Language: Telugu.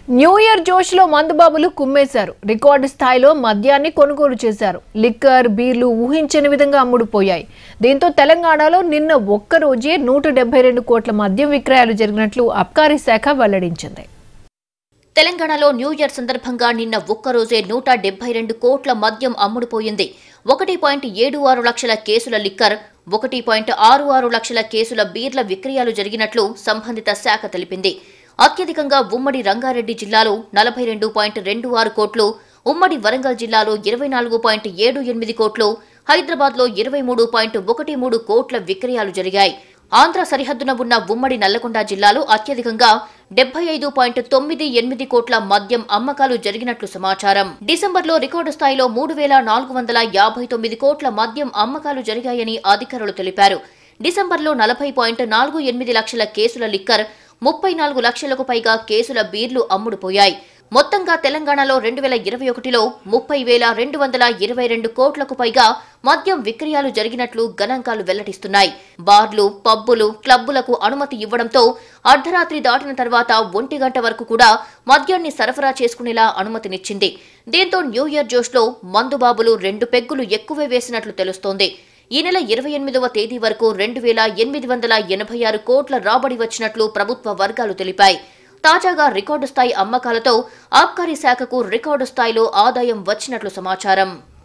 న్యూ ఇయర్ జోష్లో మందుబాబులు కుమ్మేశారు రికార్డు స్థాయిలో మద్యాన్ని కొనుగోలు చేశారు లిక్కర్ బీర్లు ఊహించని విధంగా అమ్ముడుపోయాయి దీంతో తెలంగాణలో నిన్న ఒక్క రోజే నూట డెబ్బై రెండు కోట్ల మద్యం విక్రయాలు జరిగినట్లు అబ్కారీ శాఖ వెల్లడించింది తెలంగాణలో న్యూ ఇయర్ సందర్భంగా నిన్న ఒక్కరోజే నూట డెబ్బై రెండు కోట్ల మద్యం అమ్ముడుపోయింది ఒకటి పాయింట్ ఏడు ఆరు లక్షల కేసుల లిక్కర్ ఒకటి పాయింట్ ఆరు ఆరు లక్షల కేసుల బీర్ల విక్రయాలు జరిగినట్లు సంబంధిత శాఖ తెలిపింది అత్యధికంగా ఉమ్మడి రంగారెడ్డి జిల్లాలో నలభై రెండు పాయింట్ రెండు ఆరు కోట్లు ఉమ్మడి వరంగల్ జిల్లాలో ఇరవై నాలుగు పాయింట్ ఏడు ఎనిమిది కోట్లు హైదరాబాద్లో ఇరవై మూడు పాయింట్ ఒకటి మూడు కోట్ల విక్రయాలు జరిగాయి ఆంధ్ర సరిహద్దున ఉన్న ఉమ్మడి నల్లగొండ జిల్లాలో అత్యధికంగా డెబ్బై ఐదు పాయింట్ తొమ్మిది ఎనిమిది కోట్ల మద్యం అమ్మకాలు జరిగినట్లు సమాచారం డిసెంబర్లో రికార్డు స్థాయిలో మూడు వేల నాలుగు వందల యాభై తొమ్మిది కోట్ల మద్యం అమ్మకాలు జరిగాయని అధికారులు తెలిపారు డిసెంబర్లో నలభై పాయింట్ నాలుగు ఎనిమిది లక్షల కేసుల లిక్కర్ ముప్పై నాలుగు లక్షలకు పైగా కేసుల బీర్లు అమ్ముడుపోయాయి మొత్తంగా తెలంగాణలో రెండు వేల ఇరవై ఒకటిలో ముప్పై వేల రెండు వందల ఇరవై రెండు కోట్లకు పైగా మద్యం విక్రయాలు జరిగినట్లు గణాంకాలు వెల్లడిస్తున్నాయి బార్లు పబ్బులు క్లబ్బులకు అనుమతి ఇవ్వడంతో అర్ధరాత్రి దాటిన తర్వాత ఒంటి గంట వరకు కూడా మద్యాన్ని సరఫరా చేసుకునేలా అనుమతినిచ్చింది దీంతో న్యూ ఇయర్ జోష్లో మందుబాబులు రెండు పెగ్గులు ఎక్కువే వేసినట్లు తెలుస్తోంది ఈ నెల ఇరవై ఎనిమిదవ తేదీ వరకు రెండు వేల ఎనిమిది వందల ఎనభై ఆరు కోట్ల రాబడి వచ్చినట్లు ప్రభుత్వ వర్గాలు తెలిపాయి తాజాగా రికార్డు స్థాయి అమ్మకాలతో ఆబ్కారీ శాఖకు రికార్డు స్థాయిలో ఆదాయం వచ్చినట్లు సమాచారం